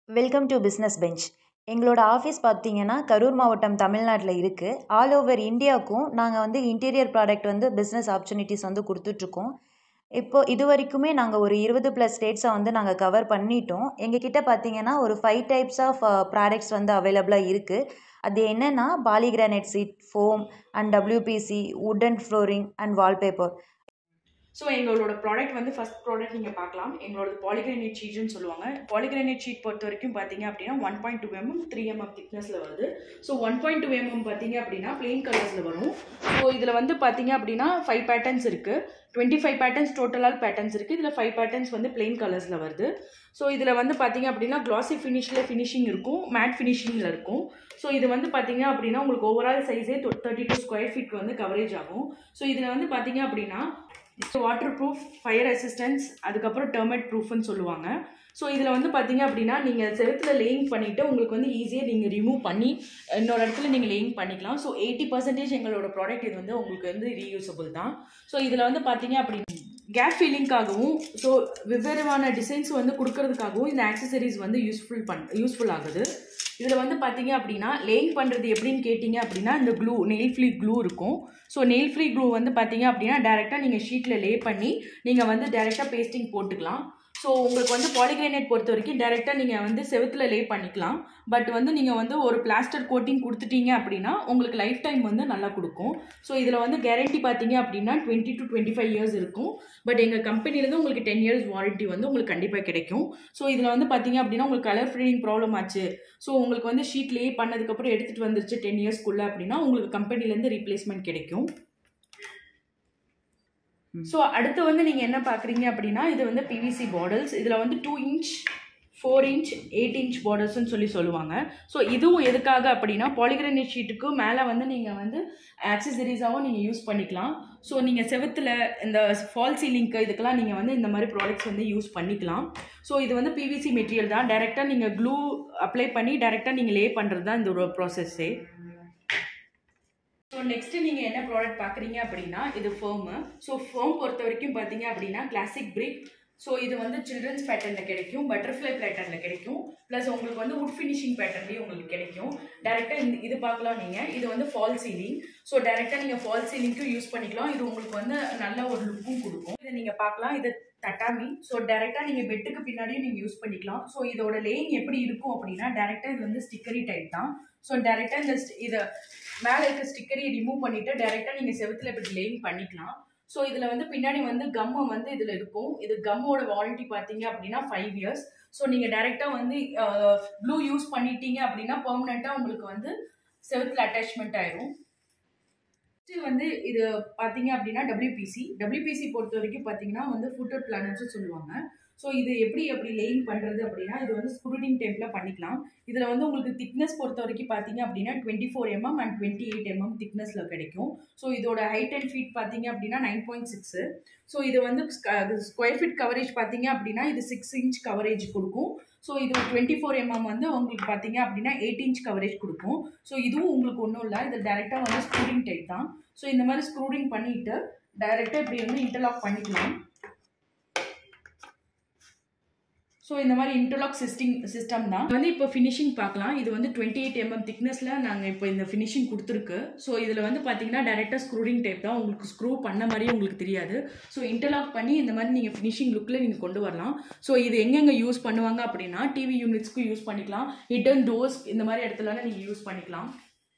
welcome to business bench எங்களோட office பார்த்தீங்கன்னா கரூர் மாவட்டம் தமிழ்நாட்டில் இருக்குது ஆல் ஓவர் இந்தியாவுக்கும் நாங்கள் வந்து இன்டீரியர் ப்ராடக்ட் வந்து பிஸ்னஸ் ஆப்பர்ச்சுனிட்டிஸ் வந்து கொடுத்துட்ருக்கோம் இப்போ இது வரைக்குமே நாங்கள் ஒரு இருபது ப்ளஸ் ஸ்டேட்ஸை வந்து நாங்கள் கவர் பண்ணிட்டோம் எங்ககிட்ட பார்த்தீங்கன்னா ஒரு ஃபைவ் டைப்ஸ் ஆஃப் ப்ராடக்ட்ஸ் வந்து அவைலபிளாக இருக்குது அது என்னென்னா poly granite sheet foam and WPC wooden flooring and wallpaper so எங்களோட ப்ராடக்ட் வந்து ஃபஸ்ட் ப்ராடக்ட் நீங்கள் பார்க்கலாம் எங்களோட பாலிகிரானைட் ஷீட்னு சொல்லுவாங்க பாலிகிரானைட் ஷீட் பொறுத்த வரைக்கும் பார்த்தீங்க அப்படின்னா one point two MM three MM திக்னஸில் வருது so one point two MM பார்த்தீங்க அப்படின்னா பிளெயின் கலர்ஸில் வரும் ஸோ இதில் வந்து பார்த்தீங்க அப்படின்னா ஃபைவ் பேட்டர்ன்ஸ் இருக்குது டுவெண்ட்டி ஃபைவ் பேட்டர்ன்ஸ் டோட்டலாக பேட்டர்ன்ஸ் இருக்குது இதில் ஃபைவ் பேட்டர்ன்ஸ் வந்து பிளெயின் கலர்ஸில் வருது ஸோ இதில் வந்து பார்த்தீங்க அப்படின்னா க்ளாசி ஃபினிஷில் ஃபினிஷிங் இருக்கும் மேட் ஃபினிஷிங்கில் இருக்கும் ஸோ இது வந்து பார்த்தீங்க அப்படின்னா உங்களுக்கு ஓவரால் சைஸே தேர்ட்டி டூ ஸ்கொயர் ஃபீட் வந்து கவரேஜ் ஆகும் ஸோ இதில் வந்து பார்த்தீங்க அப்படின்னா வாட்டர் ப்ரூஃப் ஃபயர் ரெசிஸ்டன்ஸ் அதுக்கப்புறம் டெர்மெட் ப்ரூஃப்னு சொல்லுவாங்க ஸோ இதில் வந்து பார்த்தீங்க அப்படின்னா நீங்கள் செவத்தில் லேயிங் பண்ணிவிட்டு உங்களுக்கு வந்து ஈஸியாக நீங்கள் ரிமூவ் பண்ணி இன்னொரு இடத்துல நீங்கள் லேயிங் பண்ணிக்கலாம் ஸோ எயிட்டி பர்சன்டேஜ் எங்களோட ப்ராடக்ட் இது வந்து உங்களுக்கு வந்து ரீயூசபிள் தான் ஸோ இதில் வந்து பார்த்தீங்க அப்படின்னா கேப் ஃபீலிங்காகவும் ஸோ வெவ்வேறுவான டிசைன்ஸ் வந்து கொடுக்கறதுக்காகவும் இந்த ஆக்சசரிஸ் வந்து யூஸ்ஃபுல் பண் யூஸ்ஃபுல் ஆகுது இதில் வந்து பார்த்தீங்க அப்படின்னா லேயிங் பண்ணுறது எப்படின்னு கேட்டிங்க அப்படின்னா இந்த க்ளூ நெயில் ஃப்ரீ க்ளூ இருக்கும் ஸோ நெயில் ஃப்ரீ க்ளூ வந்து பார்த்தீங்க அப்படின்னா டேரெக்டாக நீங்கள் ஷீட்டில் லே பண்ணி நீங்கள் வந்து டேரெக்டாக பேஸ்டிங் போட்டுக்கலாம் ஸோ உங்களுக்கு வந்து பாலிகிரானைட் பொறுத்த வரைக்கும் டேரெக்டாக நீங்கள் வந்து செவத்தில் லே பண்ணிக்கலாம் பட் வந்து நீங்கள் வந்து ஒரு பிளாஸ்டர் கோட்டிங் கொடுத்துட்டீங்க அப்படின்னா உங்களுக்கு லைஃப் டைம் வந்து நல்லா கொடுக்கும் ஸோ இதில் வந்து கேரண்டி பார்த்தீங்க அப்படின்னா twenty to twenty five years இருக்கும் பட் எங்கள் கம்பெனிலேருந்து உங்களுக்கு டென் இயர்ஸ் வாரண்ட்டி வந்து உங்களுக்கு கண்டிப்பாக கிடைக்கும் ஸோ இதில் வந்து பார்த்தீங்க அப்படின்னா உங்களுக்கு கலர் ஃபீடிங் ப்ராப்ளம் ஆச்சு ஸோ உங்களுக்கு வந்து ஷீட்லேயே பண்ணதுக்கப்புறம் எடுத்துகிட்டு வந்துருச்சு டென் இயர்ஸ்க்குள்ளே அப்படின்னா உங்களுக்கு கம்பெனிலேருந்து ரீப்ளேஸ்மெண்ட் கிடைக்கும் ஸோ அடுத்து வந்து நீங்கள் என்ன பார்க்குறீங்க அப்படின்னா இது வந்து பிவிசி பாட்டில்ஸ் இதில் வந்து two inch four inch eight inch பார்டர்ஸ்னு சொல்லி சொல்லுவாங்க ஸோ இதுவும் எதுக்காக அப்படின்னா பாலிகிரானைட் ஷீட்டுக்கு மேலே வந்து நீங்கள் வந்து ஆக்சசரிஸாகவும் நீங்கள் யூஸ் பண்ணிக்கலாம் ஸோ நீங்கள் செவத்தில் இந்த ஃபால் சீலிங்க்கு இதுக்கெல்லாம் நீங்கள் வந்து இந்த மாதிரி ப்ராடக்ட்ஸ் வந்து யூஸ் பண்ணிக்கலாம் ஸோ இது வந்து பிவிசி மெட்டீரியல் தான் டேரெக்டாக நீங்கள் க்ளூ அப்ளை பண்ணி டேரெக்டாக நீங்கள் லே பண்ணுறது தான் இந்த ஒரு ப்ராசஸ்ஸே ஸோ நெக்ஸ்ட்டு நீங்கள் என்ன ப்ராடக்ட் பார்க்குறீங்க அப்படின்னா இது ஃபோமு ஸோ ஃபோம் பொறுத்த வரைக்கும் பார்த்தீங்க அப்படின்னா கிளாசிக் பிரிக் ஸோ இது வந்து சில்ட்ரன்ஸ் பேட்டர்னில் கிடைக்கும் பட்டர்ஃப்ளை பேட்டர்னில் கிடைக்கும் ப்ளஸ் உங்களுக்கு வந்து உட் ஃபினிஷிங் பேட்டர்ன்லேயும் உங்களுக்கு கிடைக்கும் டேரெக்டாக இந்த இது பார்க்கலாம் நீங்கள் இது வந்து ஃபால் சீலிங் ஸோ டேரெக்டாக நீங்கள் ஃபால் சீலிங்க்கும் யூஸ் பண்ணிக்கலாம் இது உங்களுக்கு வந்து நல்ல ஒரு லுக்கும் கொடுக்கும் இதை நீங்கள் பார்க்கலாம் இது தட்டாமி ஸோ டேரெக்டாக நீங்கள் பெட்டுக்கு பின்னாடியும் நீங்கள் யூஸ் பண்ணிக்கலாம் ஸோ இதோட லேயிங் எப்படி இருக்கும் அப்படின்னா டேரெக்டாக இது வந்து ஸ்டிக்கரி டைப் தான் ஸோ டேரெக்டாக இந்த இதை மேலே இருக்க ஸ்டிக்கரை ரிமூவ் பண்ணிவிட்டு டேரெக்டாக நீங்கள் செவத்தில் இப்படி லேயிங் பண்ணிக்கலாம் ஸோ இதில் வந்து பின்னாடி வந்து கம்மை வந்து இதில் இருக்கும் இது கம்மோட வாரண்ட்டி பார்த்தீங்க அப்படின்னா ஃபைவ் இயர்ஸ் ஸோ நீங்கள் டேரெக்டாக வந்து ப்ளூ யூஸ் பண்ணிட்டீங்க அப்படின்னா பர்மனெண்ட்டாக உங்களுக்கு வந்து செவத்தில் அட்டாச்மெண்ட் ஆயிரும் நெக்ஸ்ட் வந்து இது பார்த்தீங்க அப்படின்னா டபிள்யூபிசி டபிள்யூபிசி பொறுத்த வரைக்கும் பார்த்தீங்கன்னா வந்து ஃபுட்டர் பிளானர்ஸ் சொல்லுவாங்க ஸோ இது எப்படி எப்படி லேயிங் பண்ணுறது அப்படின்னா இது வந்து ஸ்க்ரூடிங் டைப்பில் பண்ணிக்கலாம் இதில் வந்து உங்களுக்கு திக்னஸ் பொறுத்த வரைக்கும் பார்த்தீங்க அப்படின்னா twenty four MM and twenty eight MM திக்னஸில் கிடைக்கும் ஸோ இதோட ஹைட் அண்ட் ஃபீட் பார்த்தீங்க அப்படின்னா நைன் பாயிண்ட் சிக்ஸு ஸோ இது வந்து ஸ்கொயர் ஃபீட் கவரேஜ் பார்த்தீங்க அப்படின்னா இது சிக்ஸ் இன்ச் கவரேஜ் கொடுக்கும் ஸோ இது டுவெண்ட்டி ஃபோர் எம்எம் வந்து உங்களுக்கு பார்த்தீங்க அப்படின்னா எயிட் இன்ச் கவரேஜ் கொடுக்கும் ஸோ இதுவும் உங்களுக்கு ஒன்றும் இல்லை இது டேரெக்டாக வந்து ஸ்க்ரூடிங் டைப் தான் ஸோ இந்த மாதிரி ஸ்க்ரூடிங் பண்ணிவிட்டு டைரெக்டாக இப்படி வந்து இன்டர்லாக் பண்ணிக்கலாம் ஸோ இந்த மாதிரி இன்டர்லாக் சிஸ்டிங் சிஸ்டம் தான் வந்து இப்போ ஃபினிஷிங் பார்க்கலாம் இது வந்து டுவெண்ட்டி எயிட் எம்எம் திக்னஸில் நாங்கள் இப்போ இந்த ஃபினிஷிங் கொடுத்துருக்கு ஸோ இதில் வந்து பார்த்தீங்கன்னா டேரெக்டாக ஸ்க்ரூடிங் டைப் தான் உங்களுக்கு ஸ்க்ரூ பண்ண மாதிரியே உங்களுக்கு தெரியாது ஸோ இன்டர்லாக் பண்ணி இந்த மாதிரி நீங்கள் ஃபினிஷிங் லுக்கில் நீங்கள் கொண்டு வரலாம் ஸோ இது எங்கெங்கே யூஸ் பண்ணுவாங்க அப்படின்னா டிவி யூனிட்ஸ்க்கும் யூஸ் பண்ணிக்கலாம் ஹிட்டன் டோர்ஸ் இந்த மாதிரி இடத்துலலாம் நீங்கள் யூஸ் பண்ணிக்கலாம்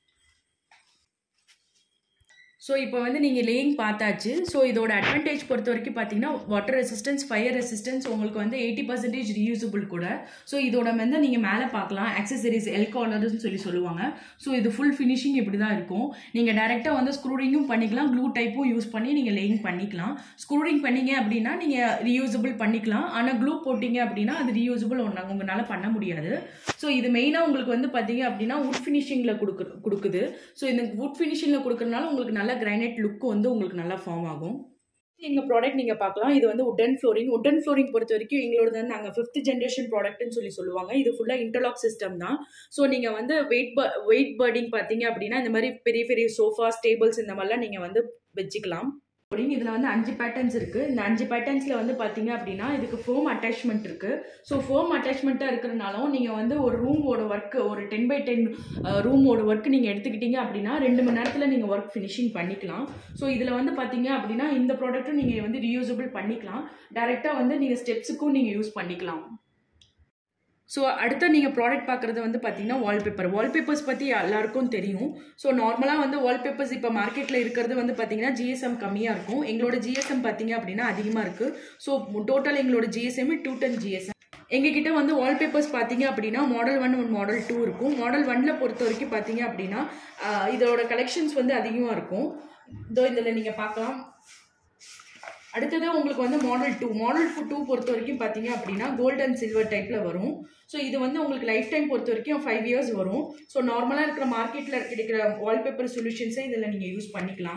ஸோ இப்போ வந்து நீங்கள் லேயிங் பார்த்தாச்சு ஸோ இதோட அட்வான்டேஜ் பொறுத்த வரைக்கும் பார்த்தீங்கன்னா வாட்டர் ரெசிஸ்டன்ஸ் ஃபயர் ரெசிஸ்டன்ஸ் உங்களுக்கு வந்து எயிட்டி பர்சன்டேஜ் ரீயூசபிள் கூட ஸோ இதோட வந்து நீங்கள் மேலே பார்க்கலாம் ஆக்சசரிஸ் எல் காலர்ஸ்னு சொல்லி சொல்லுவாங்க ஸோ இது ஃபுல் ஃபினிஷிங் இப்படி தான் இருக்கும் நீங்கள் டேரெக்டாக வந்து ஸ்க்ரூடிங்கும் பண்ணிக்கலாம் க்ளூ டைப்பும் யூஸ் பண்ணி நீங்கள் லேயிங் பண்ணிக்கலாம் ஸ்க்ரூடிங் பண்ணீங்க அப்படின்னா நீங்கள் ரீயூசபிள் பண்ணிக்கலாம் ஆனால் க்ளூ போட்டிங்க அப்படின்னா அது ரீயூசபிள் ஒன்று உங்களால் பண்ண முடியாது ஸோ இது மெயினாக உங்களுக்கு வந்து பார்த்தீங்க அப்படின்னா உட் ஃபினிஷிங்கில் கொடுக்கு கொடுக்குது ஸோ இந்த உட் ஃபினிஷிங்கில் கொடுக்குறதுனால உங்களுக்கு நல்ல கிரானைட் லுக்கு வந்து உங்களுக்கு நல்லா ஃபார்ம் ஆகும் எங்கள் ப்ராடக்ட் நீங்கள் பார்க்கலாம் இது வந்து உட்டன் ஃப்ளோரிங் உட்டன் ஃப்ளோரிங் பொறுத்த வரைக்கும் எங்களோட வந்து நாங்கள் ஃபிஃப்த் ஜென்ரேஷன் ப்ராடக்ட்னு சொல்லி சொல்லுவாங்க இது ஃபுல்லாக இன்டர்லாக் சிஸ்டம் தான் ஸோ நீங்கள் வந்து வெயிட் வெயிட் பர்டிங் பார்த்தீங்க அப்படின்னா இந்த மாதிரி பெரிய பெரிய சோஃபாஸ் டேபிள்ஸ் இந்த மாதிரிலாம் நீங்கள் வந்து வச்சுக்கலாம் இதில் வந்து அஞ்சு பேட்டர்ன்ஸ் இருக்குது இந்த அஞ்சு பேட்டர்ன்ஸில் வந்து பார்த்தீங்க அப்படின்னா இதுக்கு ஃபோம் அட்டாச்மெண்ட் இருக்குது ஸோ ஃபோம் அட்டாச்மெண்ட்டாக இருக்கிறனாலும் நீங்கள் வந்து ஒரு ரூமோட ஒர்க்கு ஒரு டென் பை டென் ரூமோட ஒர்க் நீங்கள் எடுத்துக்கிட்டீங்க அப்படின்னா ரெண்டு மணி நேரத்தில் நீங்கள் ஒர்க் ஃபினிஷிங் பண்ணிக்கலாம் ஸோ இதில் வந்து பார்த்தீங்க அப்படின்னா இந்த ப்ராடக்ட்டும் நீங்கள் வந்து ரீயூசபிள் பண்ணிக்கலாம் டைரெக்டாக வந்து நீங்கள் ஸ்டெப்ஸுக்கும் நீங்கள் யூஸ் பண்ணிக்கலாம் ஸோ அடுத்த நீங்கள் ப்ராடக்ட் பார்க்குறது வந்து பார்த்தீங்கன்னா வால்பேப்பர் வால்பேப்பர்ஸ் பற்றி எல்லாருக்கும் தெரியும் ஸோ நார்மலாக வந்து வால்பேப்பர்ஸ் இப்போ மார்க்கெட்டில் இருக்கிறது வந்து பார்த்தீங்கன்னா ஜிஎஸ்எம் கம்மியாக இருக்கும் எங்களோட ஜிஎஸ்எம் பார்த்தீங்க அப்படின்னா அதிகமாக இருக்குது ஸோ டோட்டல் எங்களோட ஜிஎஸ்எம் டூ டென் ஜிஎஸ்எம் எங்ககிட்ட வந்து வால்பேப்பர்ஸ் பார்த்தீங்க அப்படின்னா model one one model two இருக்கும் மாடல் ஒன்ல பொறுத்த வரைக்கும் பார்த்தீங்க அப்படின்னா ஆஹ் இதோட கலெக்ஷன்ஸ் வந்து அதிகமாக இருக்கும் இதோ இதில் நீங்கள் பார்க்கலாம் அடுத்தது உங்களுக்கு வந்து மாடல் டூ மாடல் டூ பொறுத்த வரைக்கும் பார்த்தீங்க அப்படின்னா கோல்ட் அண்ட் சில்வர் டைப்பில் வரும் ஸோ இது வந்து உங்களுக்கு லைஃப் டைம் பொறுத்த வரைக்கும் ஃபைவ் இயர்ஸ் வரும் ஸோ நார்மலாக இருக்கிற மார்க்கெட்டில் கிடைக்கிற வால்பேப்பர் சொல்யூஷன்ஸை இதில் நீங்கள் யூஸ் பண்ணிக்கலாம்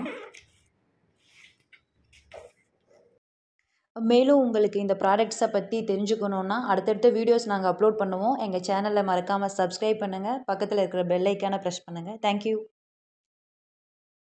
மேலும் உங்களுக்கு இந்த ப்ராடக்ட்ஸை பற்றி தெரிஞ்சுக்கணுன்னா அடுத்தடுத்த வீடியோஸ் நாங்கள் அப்லோட் பண்ணுவோம் எங்கள் சேனலை மறக்காமல் சப்ஸ்கிரைப் பண்ணுங்கள் பக்கத்தில் இருக்கிற பெல் ஐக்கானை ப்ரெஸ் பண்ணுங்கள் தேங்க்யூ